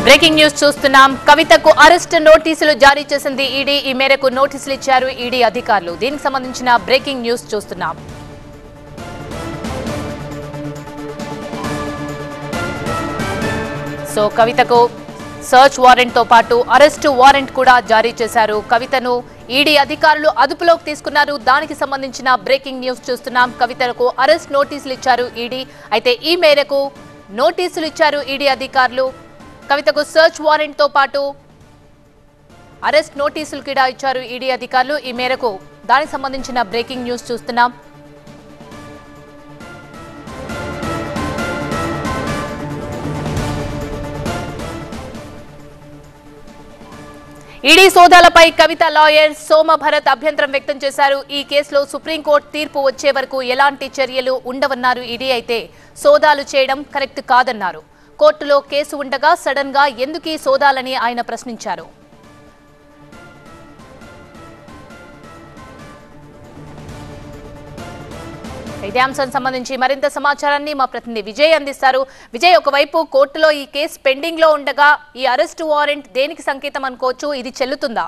Breaking news చూస్తున్నాం కవితకు arrest నోటీసులు జారీ చేసింది ఈడీ ఈ మేరకు నోటీసులు ఇచ్చారు ఈడీ అధికారులు దీనికి సంబంధించిన బ్రేకింగ్ న్యూస్ చూస్తున్నాం సో కవితకు సర్చ్ వారెంట్ తో పాటు అరెస్ట్ వారెంట్ కూడా జారీ చేశారు కవితను ఈడీ అధికారులు అదుపులోకి తీసుకున్నారు దానికి సంబంధించిన బ్రేకింగ్ న్యూస్ చూస్తున్నాం కవితకు అరెస్ట్ నోటీసులు ఇచ్చారు ఈడీ అయితే ఈ మేరకు నోటీసులు ఇచ్చారు ఈడీ అధికారులు కవితకు సర్చ్ వారెంట్ తో పాటు అరెస్ట్ నోటీసులు కూడా ఇచ్చారు ఈడీ అధికారులు ఈ మేరకు దానికి సంబంధించిన బ్రేకింగ్ న్యూస్ చూస్తున్నాం ఈడీ సోదాలపై కవిత లాయర్ సోమ భరత్ అభ్యంతరం వ్యక్తం చేశారు ఈ కేసులో సుప్రీంకోర్టు తీర్పు వచ్చే వరకు ఎలాంటి చర్యలు ఉండవన్నారు ఈడీ అయితే సోదాలు చేయడం కరెక్ట్ కాదన్నారు కోర్టులో కేసు ఉండగా సడన్ గా ఎందుకు ఈ సోదాలని ఆయన ప్రశ్నించారు ఇదే అంశానికి సంబంధించి మరింత సమాచారాన్ని మా ప్రతినిధి విజయ్ అందిస్తారు విజయ్ ఒకవైపు కోర్టులో ఈ కేసు పెండింగ్ లో ఉండగా ఈ అరెస్ట్ వారెంట్ దేనికి సంకేతం అనుకోవచ్చు ఇది చెల్లుతుందా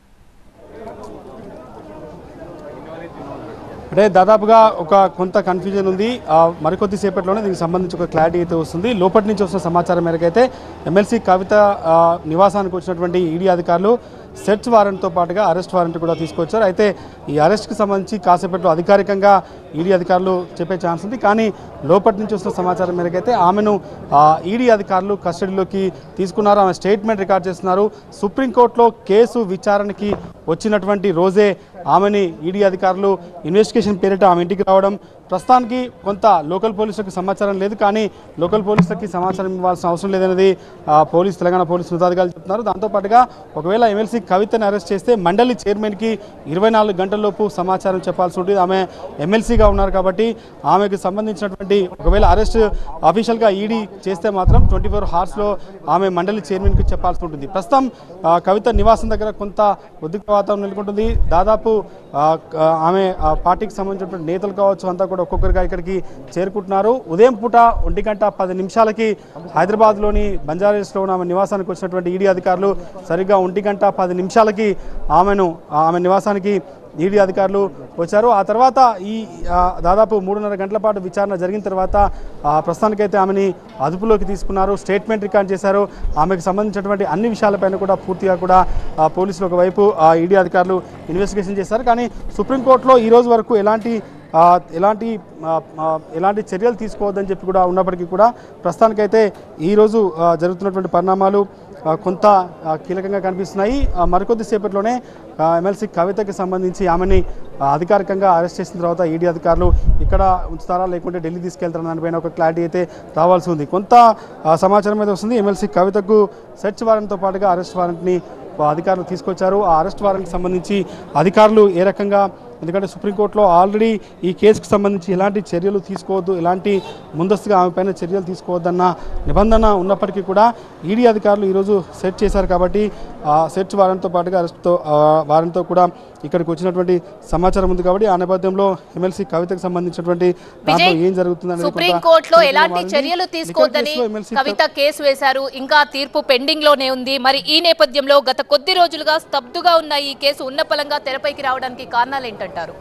అంటే దాదాపుగా ఒక కొంత కన్ఫ్యూజన్ ఉంది ఆ, మరికొద్ది సేపట్లోనే దీనికి సంబంధించి ఒక క్లారిటీ అయితే వస్తుంది లోపటి నుంచి వస్తున్న సమాచారం మేరకు అయితే ఎమ్మెల్సీ కవిత ఆ, నివాసానికి వచ్చినటువంటి ఈడీ అధికారులు సెర్చ్ వారెంట్తో పాటుగా అరెస్ట్ వారెంట్ కూడా తీసుకొచ్చారు అయితే ఈ అరెస్ట్కి సంబంధించి కాసేపట్లో అధికారికంగా ఈడీ అధికారులు చెప్పే ఛాన్స్ ఉంది కానీ లోపటి నుంచి వస్తున్న సమాచారం మేరకు అయితే ఆమెను ఆ, ఈడీ అధికారులు కస్టడీలోకి తీసుకున్నారు ఆమె స్టేట్మెంట్ రికార్డ్ చేస్తున్నారు సుప్రీంకోర్టులో కేసు విచారణకి వచ్చినటువంటి రోజే ఆమెని ఈడీ అధికారులు ఇన్వెస్టిగేషన్ పేరిట ఆమె ఇంటికి రావడం ప్రస్తుతానికి కొంత లోకల్ పోలీసులకు సమాచారం లేదు కానీ లోకల్ పోలీసులకి సమాచారం ఇవ్వాల్సిన అవసరం లేదనేది ఆ, పోలీస్ తెలంగాణ పోలీసు ఉన్నతాధికారులు చెప్తున్నారు దాంతోపాటుగా ఒకవేళ ఎమ్మెల్సీ కవితని అరెస్ట్ చేస్తే మండలి చైర్మన్కి ఇరవై నాలుగు గంటలలోపు సమాచారం చెప్పాల్సి ఉంటుంది ఆమె ఎమ్మెల్సీగా ఉన్నారు కాబట్టి ఆమెకు సంబంధించినటువంటి ఒకవేళ అరెస్ట్ అఫీషియల్గా ఈడీ చేస్తే మాత్రం ట్వంటీ ఫోర్ హార్స్లో ఆమె మండలి చైర్మన్కి చెప్పాల్సి ఉంటుంది ప్రస్తుతం ఆ, కవిత నివాసం దగ్గర కొంత ఉద్రిక్త వాతావరణం నెలకొంటుంది దాదాపు ఆ, క- ఆమె ఆ, పార్టీకి సంబంధించినటువంటి నేతలు కావచ్చు అంతా కూడా ఒక్కొక్కరిగా ఇక్కడికి చేరుకుంటున్నారు ఉదయం పూట ఒంటి గంట పది నిమిషాలకి హైదరాబాద్లోని బంజారాహిల్స్లో ఉన్న ఆమె నివాసానికి వచ్చినటువంటి ఈడీ అధికారులు సరిగ్గా ఒంటి గంట పది నిమిషాలకి ఆమెను ఆమె నివాసానికి ఈడీ అధికారులు వచ్చారు ఆ తర్వాత ఈ ఆ, దాదాపు మూడున్నర గంటల పాటు విచారణ జరిగిన తర్వాత ఆ, ప్రస్తుతానికైతే ఆమెని అదుపులోకి తీసుకున్నారు స్టేట్మెంట్ రికార్డ్ చేశారు ఆమెకు సంబంధించినటువంటి అన్ని విషయాలపైన కూడా పూర్తిగా కూడా ఆ, పోలీసులు ఒకవైపు ఆ, ఈడీ అధికారులు ఇన్వెస్టిగేషన్ చేశారు కానీ సుప్రీంకోర్టులో ఈ రోజు వరకు ఎలాంటి ఆ, ఎలాంటి ఆ, ఆ, ఎలాంటి చర్యలు తీసుకోవద్దని చెప్పి కూడా ఉన్నప్పటికీ కూడా ప్రస్తుతానికైతే ఈరోజు ఆ, జరుగుతున్నటువంటి పరిణామాలు ఆ, కొంత ఆ, కీలకంగా కనిపిస్తున్నాయి ఆ, మరికొద్ది సేపట్లోనే ఆ, ఎమ్మెల్సీ కవితకి సంబంధించి ఆమెని ఆ, అధికారికంగా అరెస్ట్ చేసిన తర్వాత ఈడీ అధికారులు ఇక్కడ ఉంచుతారా లేకుంటే ఢిల్లీ తీసుకెళ్తారా దానిపైన ఒక క్లారిటీ అయితే రావాల్సి ఉంది కొంత ఆ, సమాచారం అయితే వస్తుంది ఎమ్మెల్సీ కవితకు సెర్చ్ వారెంట్తో పాటుగా అరెస్ట్ వారెంట్ని ఆ, అధికారులు తీసుకొచ్చారు ఆ అరెస్ట్ వారెంట్కి సంబంధించి అధికారులు ఏ రకంగా ఎందుకంటే సుప్రీంకోర్టులో ఆల్రెడీ ఈ కేసుకు సంబంధించి ఎలాంటి చర్యలు తీసుకోవద్దు ఎలాంటి ముందస్తుగా ఆమె పైన చర్యలు తీసుకోవద్దన్న నిబంధన ఉన్నప్పటికీ కూడా ఈడీ అధికారులు ఈరోజు సెట్ చేశారు కాబట్టి ఆ సెర్చ్ వారెంట్తో పాటుగా అరెస్ట్తో వారెంట్తో కూడా ఇక్కడికి వచ్చినటువంటి సమాచారం ఉంది కాబట్టి ఆ నేపథ్యంలో ఎమ్మెల్సీ కవితకు సంబంధించినటువంటి దాంట్లో విజయ్, ఏం జరుగుతుంది అనేది కొంత సుప్రీం కోర్టులో కీలకంగా ఎలాంటి మారింది. చర్యలు లిక్కర్ తీసుకోవద్దని కేసులో ఎమ్మెల్సీ కవిత కేసు వేశారు ఇంకా తీర్పు పెండింగ్ లోనే ఉంది మరి ఈ నేపథ్యంలో గత కొద్ది రోజులుగా స్తబ్దుగా ఉన్న ఈ కేసు ఉన్నపలంగా తెరపైకి రావడానికి కారణాలు ఏంటంటారు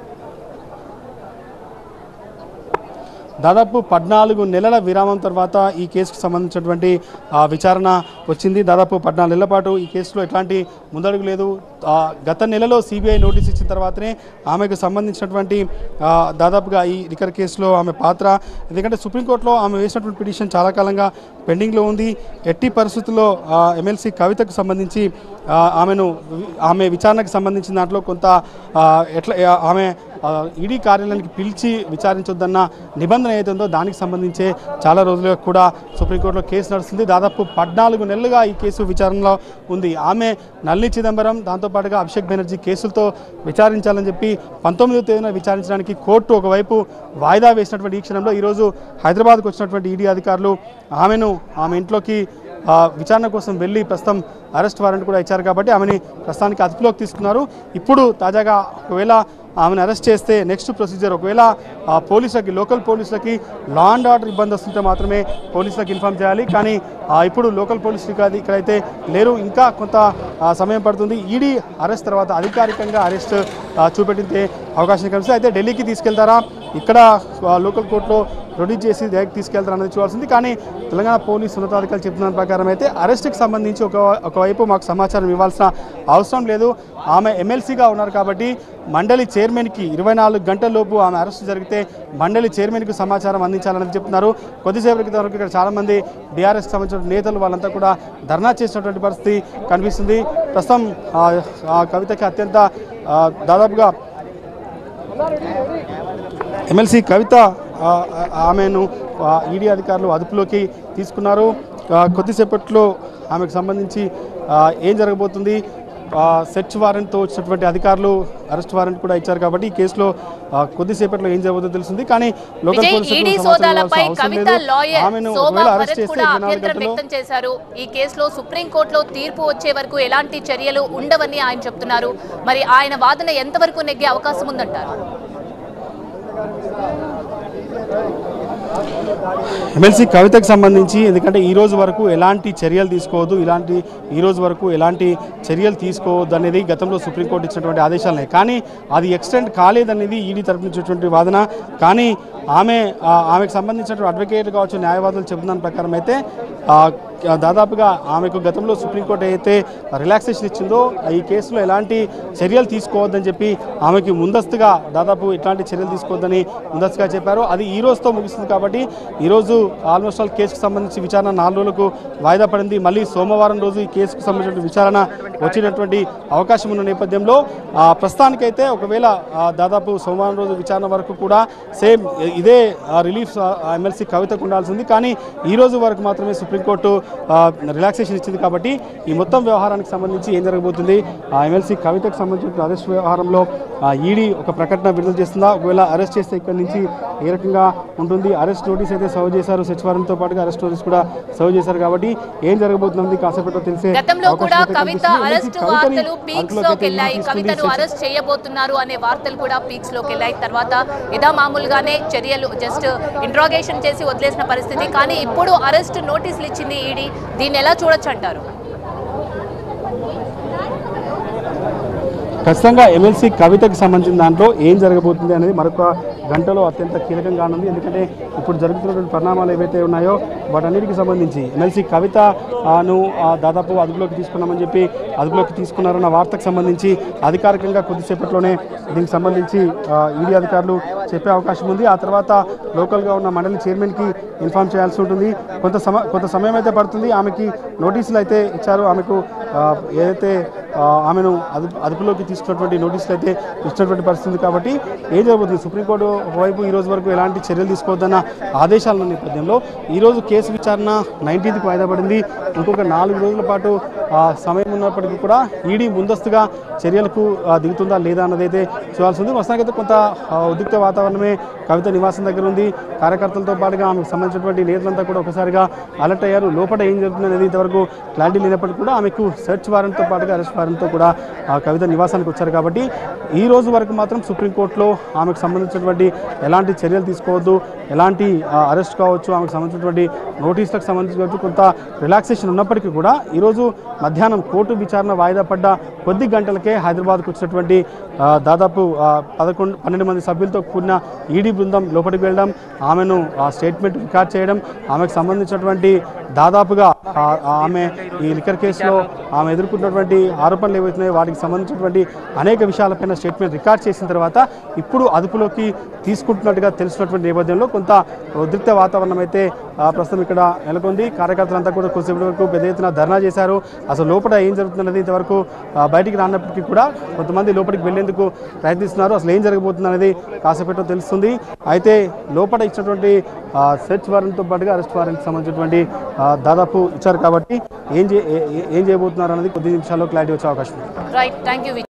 దాదాపు పద్నాలుగు నెలల విరామం తర్వాత ఈ కేసుకు సంబంధించినటువంటి ఆ, విచారణ వచ్చింది దాదాపు పద్నాలుగు నెలల పాటు ఈ కేసులో ఎట్లాంటి ముందడుగు లేదు ఆ, గత నెలలో సిబిఐ నోటీస్ ఇచ్చిన తర్వాతనే ఆమెకు సంబంధించినటువంటి ఆ, దాదాపుగా ఈ లిక్కర్ కేసులో ఆమె పాత్ర ఎందుకంటే సుప్రీంకోర్టులో ఆమె వేసినటువంటి పిటిషన్ చాలా కాలంగా పెండింగ్లో ఉంది ఎట్టి పరిస్థితుల్లో ఆ, ఎమ్మెల్సీ కవితకు సంబంధించి ఆ, ఆమెను వి- ఆమె విచారణకు సంబంధించిన దాంట్లో కొంత ఆ, ఎట్లా ఆ, ఆమె ఆ, ఈడీ కార్యాలయానికి పిలిచి విచారించొద్దన్న నిబంధన ఏదైతే ఉందో దానికి సంబంధించే చాలా రోజులుగా కూడా సుప్రీంకోర్టులో కేసు నడుస్తుంది దాదాపు పద్నాలుగు నెలలుగా ఈ కేసు విచారణలో ఉంది ఆమె నల్లి చిదంబరం దాంతోపాటుగా అభిషేక్ బెనర్జీ కేసులతో విచారించాలని చెప్పి పంతొమ్మిదవ తేదీన విచారించడానికి కోర్టు ఒకవైపు వాయిదా వేసినటువంటి ఈ క్షణంలో ఈరోజు హైదరాబాద్కు వచ్చినటువంటి ఈడీ అధికారులు ఆమెను ఆమె ఇంట్లోకి ఆ, విచారణ కోసం వెళ్ళి ప్రస్తుతం అరెస్ట్ వారెంట్ కూడా ఇచ్చారు కాబట్టి ఆమెని ప్రస్తుతానికి అదుపులోకి తీసుకున్నారు ఇప్పుడు తాజాగా ఒకవేళ ఆమెను అరెస్ట్ చేస్తే నెక్స్ట్ ప్రొసీజర్ ఒకవేళ ఆ, పోలీసులకి లోకల్ పోలీసులకి లా అండ్ ఆర్డర్ ఇబ్బంది వస్తుంటే మాత్రమే పోలీసులకు ఇన్ఫామ్ చేయాలి కానీ ఆ, ఇప్పుడు లోకల్ పోలీసులు కాదు ఇక్కడైతే లేరు ఇంకా కొంత ఆ, సమయం పడుతుంది ఈడీ అరెస్ట్ తర్వాత అధికారికంగా అరెస్ట్ ఆ, చూపెట్టితే అవకాశం కనిపిస్తుంది అయితే ఢిల్లీకి తీసుకెళ్తారా ఇక్కడ ఆ, లోకల్ కోర్టులో ప్రొడ్యూస్ చేసి డైరెక్ట్ తీసుకెళ్తారు అనేది చూడాల్సింది కానీ తెలంగాణ పోలీసు ఉన్నతాధికారులు చెప్తున్న ప్రకారం అయితే అరెస్ట్కి సంబంధించి ఒక ఒకవైపు మాకు సమాచారం ఇవ్వాల్సిన అవసరం లేదు ఆమె ఎమ్మెల్సీగా ఉన్నారు కాబట్టి మండలి చైర్మన్కి ఇరవై నాలుగు గంటల లోపు ఆమె అరెస్ట్ జరిగితే మండలి చైర్మన్కి సమాచారం అందించాలని చెప్తున్నారు కొద్దిసేపటి క్రితం వరకు ఇక్కడ చాలామంది బీఆర్ఎస్కి సంబంధించిన నేతలు వాళ్ళంతా కూడా ధర్నా చేసినటువంటి పరిస్థితి కనిపిస్తుంది ప్రస్తుతం ఆ, ఆ కవితకి అత్యంత ఆ, దాదాపుగా ఎమ్మెల్సీ కవిత ఆ, ఆ, ఆమెను ఈడీ అధికారులు అదుపులోకి తీసుకున్నారు ఆ, కొద్దిసేపట్లో ఆమెకు సంబంధించి ఆ, ఏం జరగబోతుంది ఆ, సెర్చ్ వారెంట్తో వచ్చినటువంటి అధికారులు అరెస్ట్ వారెంట్ కూడా ఇచ్చారు కాబట్టి ఈ కేసులో ఆ, కొద్దిసేపట్లో ఏం జరగబోతుందో తెలుస్తుంది కానీ లోకల్ విజయ్ పోలీసులకు ఈడీ సమాచారం సోదాలపై ఇవ్వాల్సిన అవసరం కవిత లేదు. లాయర్ ఆమెను శోభా ఒకవేళ అరెస్ట్ భరత్ చేస్తే కూడా ఇరవై నాలుగు అభ్యంతరం గంటల్లో వ్యక్తం చేశారు ఈ కేసులో సుప్రీంకోర్టులో తీర్పు వచ్చే వరకు ఎలాంటి చర్యలు ఉండవని ఆయన చెప్తున్నారు మరి ఆయన వాదన ఎంతవరకు నెగ్గే అవకాశం ఉందంటారు ఎమ్మెల్సీ కవితకు సంబంధించి ఎందుకంటే ఈ రోజు వరకు ఎలాంటి చర్యలు తీసుకోవద్దు ఇలాంటి ఈ రోజు వరకు ఎలాంటి చర్యలు తీసుకోవద్దు అనేది గతంలో సుప్రీంకోర్టు ఇచ్చినటువంటి ఆదేశాలనే కానీ అది ఎక్స్టెండ్ కాలేదనేది ఈడీ తరపు నుంచి వచ్చినటువంటి వాదన కానీ ఆమె ఆ, ఆమెకు సంబంధించినటువంటి అడ్వకేట్ కావచ్చు న్యాయవాదులు చెబుతున్న ప్రకారం అయితే ఆ, దాదాపుగా ఆమెకు గతంలో సుప్రీంకోర్టు అయితే రిలాక్సేషన్ ఇచ్చిందో ఈ కేసులో ఎలాంటి చర్యలు తీసుకోవద్దని చెప్పి ఆమెకి ముందస్తుగా దాదాపు ఎట్లాంటి చర్యలు తీసుకోవద్దని ముందస్తుగా చెప్పారు అది ఈ రోజుతో ముగిస్తుంది కాబట్టి ఈరోజు ఆల్మోస్ట్ ఆల్ కేసుకు సంబంధించి విచారణ నాలుగు రోజులకు వాయిదా పడింది మళ్ళీ సోమవారం రోజు ఈ కేసుకు సంబంధించిన విచారణ వచ్చేటటువంటి అవకాశం ఉన్న నేపథ్యంలో ఆ, ప్రస్తుతానికైతే ఒకవేళ ఆ, దాదాపు సోమవారం రోజు విచారణ వరకు కూడా సేమ్ ఇదే ఆ, రిలీఫ్ ఆ, ఎమ్మెల్సీ కవితకు ఉండాల్సింది కానీ ఈ రోజు వరకు మాత్రమే సుప్రీంకోర్టు ఆ, రిలాక్సేషన్ ఇచ్చింది కాబట్టి ఈ మొత్తం వ్యవహారానికి సంబంధించి ఏం జరగబోతుంది ఆ ఎమ్మెల్సీ కవితకు సంబంధించిన అరెస్ట్ వ్యవహారంలో ఆ, ఈడీ ఒక ప్రకటన విడుదల చేస్తుందా ఒకవేళ అరెస్ట్ చేస్తే ఇక్కడి నుంచి ఏ రకంగా ఉంటుంది అరెస్ట్ నోటీస్ అయితే సర్వ్ చేశారు సెర్చ్ వారెంట్తో పాటుగా అరెస్ట్ నోటీస్ కూడా సర్వ్ చేశారు కాబట్టి ఏం జరగబోతుంది కాసేపట్లో తెలిసే గతంలో అవకాశం కూడా అయితే కవిత కనిపిస్తుంది. అరెస్ట్ కవితని వార్తలు పీక్స్ అదుపులోకి లోకి అయితే వెళ్ళాయి తీసుకుంది కవితను సెర్చ్ అరెస్ట్ చేయబోతున్నారు అనే వార్తలు కూడా పీక్స్ లోకి వెళ్ళాయి తర్వాత ఇదా మామూలుగానే చర్యలు జస్ట్ ఇంట్రాగేషన్ చేసి వదిలేసిన పరిస్థితి కానీ ఇప్పుడు అరెస్ట్ నోటీసులు ఇచ్చింది ఈడీ దీన్ని ఎలా చూడొచ్చు అంటారు ఖచ్చితంగా ఎమ్మెల్సీ కవితకి సంబంధించిన దాంట్లో ఏం జరగబోతుంది అనేది మరొక గంటలో అత్యంత కీలకంగా కానుంది ఎందుకంటే ఇప్పుడు జరుగుతున్నటువంటి పరిణామాలు ఏవైతే ఉన్నాయో వాటన్నిటికి సంబంధించి ఎమ్మెల్సీ కవిత ఆ, ను ఆ, దాదాపు అదుపులోకి తీసుకున్నామని చెప్పి అదుపులోకి తీసుకున్నారన్న వార్తకు సంబంధించి అధికారికంగా కొద్దిసేపట్లోనే దీనికి సంబంధించి ఈడీ అధికారులు చెప్పే అవకాశం ఉంది ఆ తర్వాత లోకల్గా ఉన్న మండలి చైర్మన్కి ఇన్ఫార్మ్ చేయాల్సి ఉంటుంది కొంత సమ కొంత సమయం అయితే పడుతుంది ఆమెకి నోటీసులు అయితే ఇచ్చారు ఆమెకు ఆ, ఏదైతే ఆ, ఆమెను అదుపు అదుపులోకి తీసుకున్నటువంటి నోటీసులు అయితే ఇచ్చినటువంటి పరిస్థితి ఉంది కాబట్టి ఏం జరుగుతుంది సుప్రీంకోర్టు ఒకవైపు ఈ రోజు వరకు ఎలాంటి చర్యలు తీసుకోవద్దన్న ఆదేశాల నేపథ్యంలో ఈ రోజు కేసు విచారణ నైన్టీన్త్కి వాయిదా పడింది ఇంకొక నాలుగు రోజుల పాటు ఆ, సమయం ఉన్నప్పటికీ కూడా ఈడీ ముందస్తుగా చర్యలకు ఆ, దిగుతుందా లేదా అన్నది అయితే చూడాల్సి ఉంది మొత్తానికైతే కొంత ఆ, ఉద్రిక్త వాతావరణమే కవిత నివాసం దగ్గర ఉంది కార్యకర్తలతో పాటుగా ఆమెకు సంబంధించినటువంటి నేతలంతా కూడా ఒకసారిగా అలర్ట్ అయ్యారు లోపల ఏం జరుగుతుంది అనేది ఇంతవరకు క్లారిటీ లేనప్పటికీ కూడా ఆమెకు సెర్చ్ వారెంట్తో పాటుగా అరెస్ట్ వారెంట్తో కూడా ఆ, కవిత నివాసానికి వచ్చారు కాబట్టి ఈ రోజు వరకు మాత్రం సుప్రీంకోర్టులో ఆమెకు సంబంధించినటువంటి ఎలాంటి చర్యలు తీసుకోవద్దు ఎలాంటి ఆ, అరెస్ట్ కావచ్చు ఆమెకు సంబంధించినటువంటి నోటీసులకు సంబంధించి కావచ్చు కొంత రిలాక్సేషన్ ఉన్నప్పటికీ కూడా ఈరోజు మధ్యాహ్నం కోర్టు విచారణ వాయిదా పడ్డ కొద్ది గంటలకే హైదరాబాద్కు వచ్చినటువంటి ఆ, దాదాపు ఆ, పదకొండు పన్నెండు మంది సభ్యులతో కూడిన ఈడీ బృందం లోపలికి వెళ్ళడం ఆమెను ఆ స్టేట్మెంట్ రికార్డ్ చేయడం ఆమెకు సంబంధించినటువంటి దాదాపుగా ఆ- ఆమె ఈ లిక్కర్ కేసులో ఆమె ఎదుర్కొన్నటువంటి ఆరోపణలు ఏవైతున్నాయో వాటికి సంబంధించినటువంటి అనేక విషయాలపైన స్టేట్మెంట్ రికార్డ్ చేసిన తర్వాత ఇప్పుడు అదుపులోకి తీసుకుంటున్నట్టుగా తెలిసినటువంటి నేపథ్యంలో కొంత ఉద్రిక్త వాతావరణం అయితే ఆ, ప్రస్తుతం ఇక్కడ నెలకొంది కార్యకర్తలంతా కూడా కొద్దిసేపటి వరకు పెద్ద ఎత్తున ధర్నా చేశారు అసలు లోపల ఏం జరుగుతున్నది ఇంతవరకు ఆ, బయటికి రానప్పటికీ కూడా కొంతమంది లోపలికి వెళ్లేందుకు ప్రయత్నిస్తున్నారు అసలు ఏం జరగబోతుంది అనేది కాసేపట్లో తెలుస్తుంది అయితే లోపల ఇచ్చినటువంటి సెర్చ్ వారెంట్తో పాటుగా అరెస్ట్ వారెంట్కి సంబంధించినటువంటి ఆ, దాదాపు ఇచ్చారు కాబట్టి ఏం చే ఏ- ఏ- ఏం చేయబోతున్నారు అనేది కొద్ది నిమిషాల్లో క్లారిటీ వచ్చే అవకాశం ఉంది రైట్ థ్యాంక్ యూ